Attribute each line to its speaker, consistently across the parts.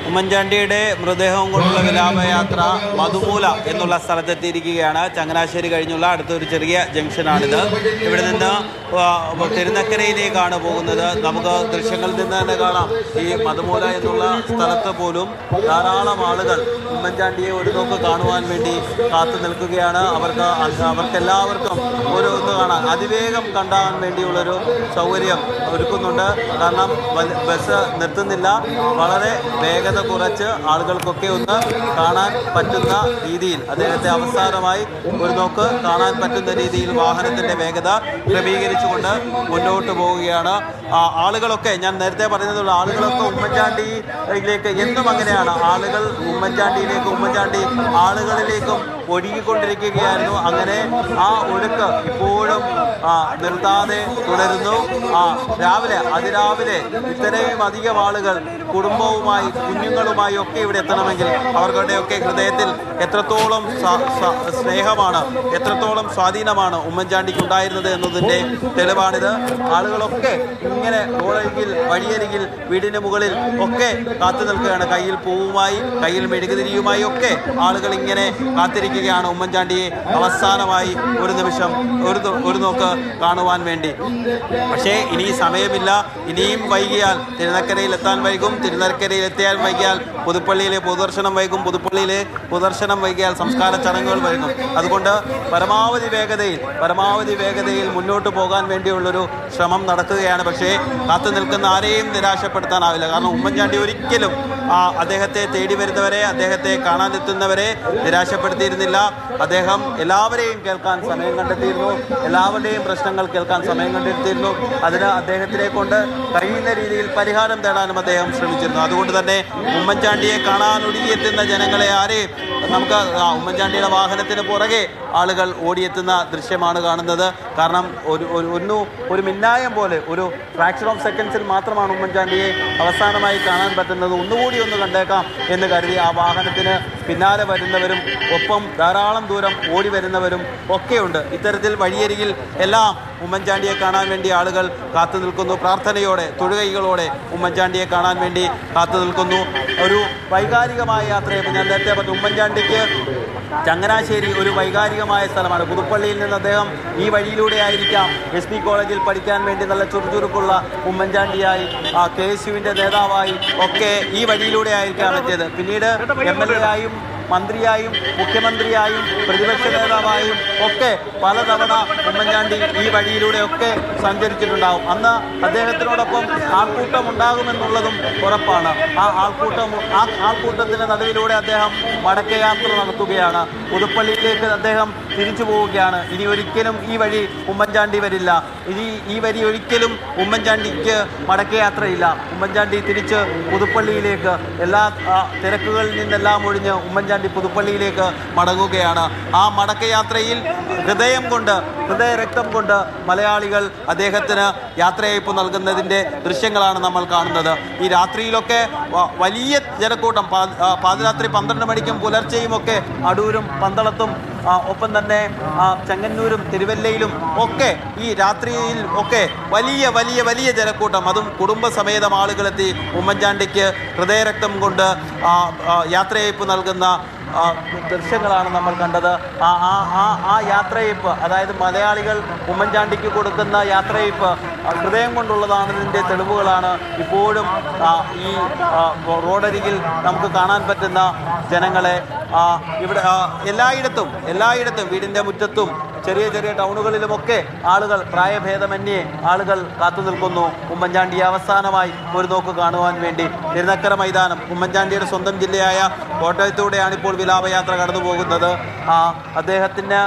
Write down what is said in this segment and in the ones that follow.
Speaker 1: ഉമ്മൻചാണ്ടിയുടെ മൃതദേഹവും കൊണ്ടുള്ള വിലാപയാത്ര മധുമൂല എന്നുള്ള സ്ഥലത്തെത്തിയിരിക്കുകയാണ് ചങ്ങനാശ്ശേരി കഴിഞ്ഞുള്ള അടുത്തൊരു ചെറിയ ജംഗ്ഷനാണിത് ഇവിടെ നിന്ന് ആ, തിരുനക്കരയിലേക്കാണ് പോകുന്നത് നമുക്ക് ദൃശ്യങ്ങളിൽ നിന്ന് തന്നെ കാണാം ഈ മധുമൂല എന്നുള്ള സ്ഥലത്ത് പോലും ധാരാളം ആളുകൾ ഉമ്മൻചാണ്ടിയെ ഒരു നോക്ക് കാണുവാൻ വേണ്ടി കാത്തു നിൽക്കുകയാണ് അവർക്ക് അത് അവർക്കെല്ലാവർക്കും ഒരു ഒന്ന് കാണാൻ അതിവേഗം കണ്ടാൻ വേണ്ടിയുള്ളൊരു സൗകര്യം ഒരുക്കുന്നുണ്ട് കാരണം വൽ- ബസ് നിർത്തുന്നില്ല വളരെ വേഗത കുറച്ച് ആളുകൾക്കൊക്കെ ഒന്ന് കാണാൻ പറ്റുന്ന രീതിയിൽ അദ്ദേഹത്തെ അവസാനമായി ഒരു നോക്ക് കാണാൻ പറ്റുന്ന രീതിയിൽ വാഹനത്തിന്റെ വേഗത ക്രമീകരിച്ചുകൊണ്ട് മുന്നോട്ട് പോവുകയാണ് ആ, ആളുകളൊക്കെ ഞാൻ നേരത്തെ പറഞ്ഞതുള്ള ആളുകളൊക്കെ ഉമ്മൻചാണ്ടിയിലേക്ക് എന്നും അങ്ങനെയാണ് ആളുകൾ ഉമ്മൻചാണ്ടിയിലേക്ക് ഉമ്മൻചാണ്ടി ആളുകളിലേക്കും ഒഴുകിക്കൊണ്ടിരിക്കുകയായിരുന്നു അങ്ങനെ ആ ഒഴുക്ക് ഇപ്പോഴും ആ, നിർത്താതെ തുടരുന്നു ആ രാവിലെ അതിരാവിലെ ഇത്രയും അധികം ആളുകൾ കുടുംബവുമായി കുഞ്ഞുങ്ങളുമായി ഒക്കെ ഇവിടെ എത്തണമെങ്കിൽ അവർക്കുടെയൊക്കെ ഹൃദയത്തിൽ എത്രത്തോളം സ- സ- സ്നേഹമാണ് എത്രത്തോളം സ്വാധീനമാണ് ഉമ്മൻചാണ്ടിക്ക് ഉണ്ടായിരുന്നത് എന്നതിൻ്റെ തെളിവാണിത് ആളുകളൊക്കെ ഇങ്ങനെ റോഡരികിൽ വഴിയരികിൽ വീടിന് മുകളിൽ ഒക്കെ കാത്തു നിൽക്കുകയാണ് കയ്യിൽ പൂവുമായി കയ്യിൽ മെഴുകുതിരിയുമായി ഒക്കെ ആളുകൾ ഇങ്ങനെ കാത്തിരിക്കുകയാണ് ഉമ്മൻചാണ്ടിയെ അവസാനമായി ഒരു നിമിഷം ഒരു നോ- ഒരു നോക്ക് കാണുവാൻ വേണ്ടി പക്ഷേ ഇനി സമയമില്ല ഇനിയും വൈകിയാൽ തിരുനക്കരയിൽ എത്താൻ വൈകും തിരുനക്കരയിൽ എത്തിയാൽ വൈകിയാൽ പുതുപ്പള്ളിയിലെ പൊതുദർശനം വൈകും പുതുപ്പള്ളിയിലെ പൊതുദർശനം വൈകിയാൽ സംസ്കാര ചടങ്ങുകൾ വൈകും അതുകൊണ്ട് പരമാവധി വേഗതയിൽ പരമാവധി വേഗതയിൽ മുന്നോട്ട് പോകാൻ വേണ്ടിയുള്ളൊരു ശ്രമം നടക്കുകയാണ് പക്ഷേ കാത്തു നിൽക്കുന്ന ആരെയും നിരാശപ്പെടുത്താനാവില്ല കാരണം ഉമ്മൻചാണ്ടി ഒരിക്കലും ആ, അദ്ദേഹത്തെ തേടി വരുന്നവരെ അദ്ദേഹത്തെ കാണാനെത്തുന്നവരെ നിരാശപ്പെടുത്തിയിരുന്നില്ല അദ്ദേഹം എല്ലാവരെയും കേൾക്കാൻ സമയം കണ്ടെത്തിയിരുന്നു എല്ലാവരുടെയും പ്രശ്നങ്ങൾ കേൾക്കാൻ സമയം കണ്ടെത്തിയിരുന്നു അതിന് അദ്ദേഹത്തിനെ കൊണ്ട് കഴിയുന്ന രീതിയിൽ പരിഹാരം തേടാനും അദ്ദേഹം ശ്രമിച്ചിരുന്നു അതുകൊണ്ട് തന്നെ ഉമ്മൻചാണ്ടിയെ കാണാൻ ഒഴുകിയെത്തുന്ന ജനങ്ങളെ ആരെയും നമുക്ക് ആ ഉമ്മൻചാണ്ടിയുടെ വാഹനത്തിന് പുറകെ ആളുകൾ ഓടിയെത്തുന്ന ദൃശ്യമാണ് കാണുന്നത് കാരണം ഒരു ഒരു ഒന്ന് ഒരു മിന്നായം പോലെ ഒരു ഫ്രാക്ഷൻ ഓഫ് സെക്കൻഡ്സിൽ മാത്രമാണ് ഉമ്മൻചാണ്ടിയെ അവസാനമായി കാണാൻ പറ്റുന്നത് ഒന്നുകൂടി ഒന്ന് കണ്ടേക്കാം എന്ന് കരുതി ആ വാഹനത്തിന് പിന്നാലെ വരുന്നവരും ഒപ്പം ധാരാളം ദൂരം ഓടി വരുന്നവരും ഒക്കെയുണ്ട് ഇത്തരത്തിൽ വഴിയരികിൽ എല്ലാം ഉമ്മൻചാണ്ടിയെ കാണാൻ വേണ്ടി ആളുകൾ കാത്തു നിൽക്കുന്നു പ്രാർത്ഥനയോടെ തൊഴുകൈകളോടെ ഉമ്മൻചാണ്ടിയെ കാണാൻ വേണ്ടി കാത്തു നിൽക്കുന്നു ഒരു വൈകാരികമായ യാത്രയെ ഞാൻ നേരത്തെ പറഞ്ഞു ഉമ്മൻചാണ്ടിക്ക് ചങ്ങനാശ്ശേരി ഒരു വൈകാരികമായ സ്ഥലമാണ് പുതുപ്പള്ളിയിൽ നിന്ന് അദ്ദേഹം ഈ വഴിയിലൂടെ ആയിരിക്കാം എസ് പി കോളേജിൽ പഠിക്കാൻ വേണ്ടി നല്ല ചുറുചുറുക്കുള്ള ഉമ്മൻചാണ്ടിയായി ആ കെ എസ് യുവിൻ്റെ നേതാവായി ഒക്കെ ഈ വഴിയിലൂടെ ആയിരിക്കാം എത്തിയത് പിന്നീട് എം എൽ എ ആയും മന്ത്രിയായും മുഖ്യമന്ത്രിയായും പ്രതിപക്ഷ നേതാവായും ഒക്കെ പലതവണ ഉമ്മൻചാണ്ടി ഈ വഴിയിലൂടെയൊക്കെ സഞ്ചരിച്ചിട്ടുണ്ടാവും അന്ന് അദ്ദേഹത്തിനോടൊപ്പം ആൾക്കൂട്ടം ഉണ്ടാകുമെന്നുള്ളതും ഉറപ്പാണ് ആ ആൾക്കൂട്ടം ആ ആൾക്കൂട്ടത്തിന്റെ നടുവിലൂടെ അദ്ദേഹം മടക്കയാത്ര നടത്തുകയാണ് പുതുപ്പള്ളിയിലേക്ക് അദ്ദേഹം തിരിച്ചു പോവുകയാണ് ഇനി ഒരിക്കലും ഈ വഴി ഉമ്മൻചാണ്ടി വരില്ല ഇനി ഈ വഴി ഒരിക്കലും ഉമ്മൻചാണ്ടിക്ക് മടക്കയാത്രയില്ല ഉമ്മൻചാണ്ടി തിരിച്ച് പുതുപ്പള്ളിയിലേക്ക് എല്ലാ ആ, തിരക്കുകളിൽ നിന്നെല്ലാം ഒഴിഞ്ഞ് ഉമ്മൻചാണ്ടി പുതുപ്പള്ളിയിലേക്ക് മടങ്ങുകയാണ് ആ മടക്കയാത്രയിൽ ഹൃദയം കൊണ്ട് ഹൃദയരക്തം കൊണ്ട് മലയാളികൾ അദ്ദേഹത്തിന് യാത്രയയപ്പ് നൽകുന്നതിൻ്റെ ദൃശ്യങ്ങളാണ് നമ്മൾ കാണുന്നത് ഈ രാത്രിയിലൊക്കെ വ- വലിയ ജനക്കൂട്ടം പാ- ആ, പാതിരാത്രി പന്ത്രണ്ട് മണിക്കും പുലർച്ചെയും ഒക്കെ അടൂരും പന്തളത്തും ആ, ഒപ്പം തന്നെ ആ, ചെങ്ങന്നൂരും തിരുവല്ലയിലും ഒക്കെ ഈ രാത്രിയിൽ ഒക്കെ വലിയ വലിയ വലിയ ജനക്കൂട്ടം അതും കുടുംബസമേതം ആളുകളെത്തി ഉമ്മൻചാണ്ടിക്ക് ഹൃദയരക്തം കൊണ്ട് ആ, ആ, യാത്രയയപ്പ് നൽകുന്ന ആ, ദൃശ്യങ്ങളാണ് നമ്മൾ കണ്ടത് ആ ആ ആ ആ യാത്രയയപ്പ് അതായത് മലയാളികൾ ഉമ്മൻചാണ്ടിക്ക് കൊടുക്കുന്ന യാത്രയയപ്പ് ആ, ഹൃദയം കൊണ്ടുള്ളതാണതിൻ്റെ തെളിവുകളാണ് ഇപ്പോഴും ആ, ഈ ആ, റോഡരികിൽ നമുക്ക് കാണാൻ പറ്റുന്ന ജനങ്ങളെ ആ, ഇവിടെ ആ, എല്ലായിടത്തും എല്ലായിടത്തും വീടിൻ്റെ മുറ്റത്തും ചെറിയ ചെറിയ ടൗണുകളിലുമൊക്കെ ആളുകൾ പ്രായഭേദമന്യേ ആളുകൾ കാത്തു നിൽക്കുന്നു ഉമ്മൻചാണ്ടിയെ അവസാനമായി ഒരു നോക്ക് കാണുവാൻ വേണ്ടി തിരുനക്കര മൈതാനം ഉമ്മൻചാണ്ടിയുടെ സ്വന്തം ജില്ലയായ കോട്ടയത്തൂടെയാണ് ഇപ്പോൾ വിലാപയാത്ര കടന്നു പോകുന്നത് ആ അദ്ദേഹത്തിന്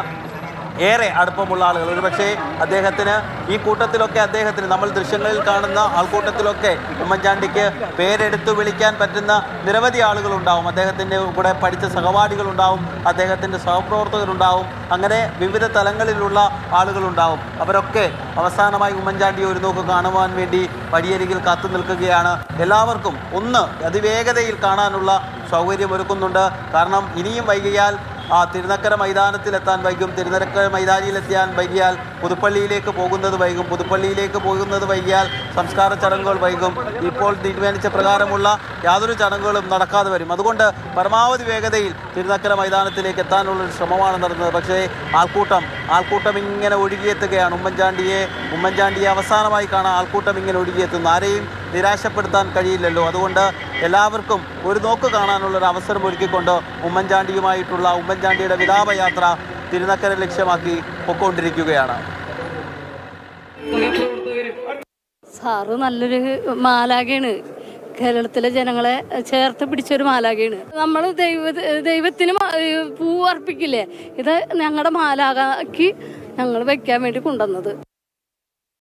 Speaker 1: ഏറെ അടുപ്പമുള്ള ആളുകൾ ഒരുപക്ഷേ അദ്ദേഹത്തിന് ഈ കൂട്ടത്തിലൊക്കെ അദ്ദേഹത്തിന് നമ്മൾ ദൃശ്യങ്ങളിൽ കാണുന്ന ആൾക്കൂട്ടത്തിലൊക്കെ ഉമ്മൻചാണ്ടിക്ക് പേരെടുത്തു വിളിക്കാൻ പറ്റുന്ന നിരവധി ആളുകളുണ്ടാവും അദ്ദേഹത്തിൻ്റെ കൂടെ പഠിച്ച സഹപാഠികളുണ്ടാവും അദ്ദേഹത്തിൻ്റെ സഹപ്രവർത്തകരുണ്ടാവും അങ്ങനെ വിവിധ തലങ്ങളിലുള്ള ആളുകളുണ്ടാവും അവരൊക്കെ അവസാനമായി ഉമ്മൻചാണ്ടി ഒരു നോക്ക് കാണുവാൻ വേണ്ടി വഴിയരികിൽ കാത്തു നിൽക്കുകയാണ് എല്ലാവർക്കും ഒന്ന് അതിവേഗതയിൽ കാണാനുള്ള സൗകര്യമൊരുക്കുന്നുണ്ട് കാരണം ഇനിയും വൈകിയാൽ ആ, തിരുനക്കര മൈതാനത്തിലെത്താൻ വൈകും തിരുനക്കര മൈതാനിയിലെത്തിയാൻ വൈകിയാൽ പുതുപ്പള്ളിയിലേക്ക് പോകുന്നത് വൈകും പുതുപ്പള്ളിയിലേക്ക് പോകുന്നത് വൈകിയാൽ സംസ്കാര ചടങ്ങുകൾ വൈകും ഇപ്പോൾ തീരുമാനിച്ച പ്രകാരമുള്ള യാതൊരു ചടങ്ങുകളും നടക്കാതെ വരും അതുകൊണ്ട് പരമാവധി വേഗതയിൽ തിരുനക്കര മൈതാനത്തിലേക്ക് എത്താനുള്ള ഒരു ശ്രമമാണ് നടന്നത് പക്ഷേ ആൾക്കൂട്ടം ആൾക്കൂട്ടം ഇങ്ങനെ ഒഴുകിയെത്തുകയാണ് ഉമ്മൻചാണ്ടിയെ ഉമ്മൻചാണ്ടിയെ അവസാനമായി കാണാൻ ആൾക്കൂട്ടം ഇങ്ങനെ ഒഴുകിയെത്തുന്നു ആരെയും നിരാശപ്പെടുത്താൻ കഴിയില്ലല്ലോ അതുകൊണ്ട് എല്ലാവർക്കും ഒരു നോക്ക് കാണാനുള്ള ഒരു അവസരം ഒരുക്കിക്കൊണ്ട് ഉമ്മൻചാണ്ടിയുമായിട്ടുള്ള ഉമ്മൻചാണ്ടിയുടെ വിലാപയാത്ര തിരുനക്കര ലക്ഷ്യമാക്കി പൊക്കോണ്ടിരിക്കുകയാണ്
Speaker 2: സാറ് നല്ലൊരു മാലാകയാണ് കേരളത്തിലെ ജനങ്ങളെ ചേർത്ത് പിടിച്ചൊരു മാലാകയാണ് നമ്മൾ ദൈവ ദൈവത്തിന് മ- പൂ അർപ്പിക്കില്ലേ ഇത് ഞങ്ങളുടെ മാലാകയ്ക്ക് ഞങ്ങൾ വെക്കാൻ വേണ്ടി കൊണ്ടുവന്നത്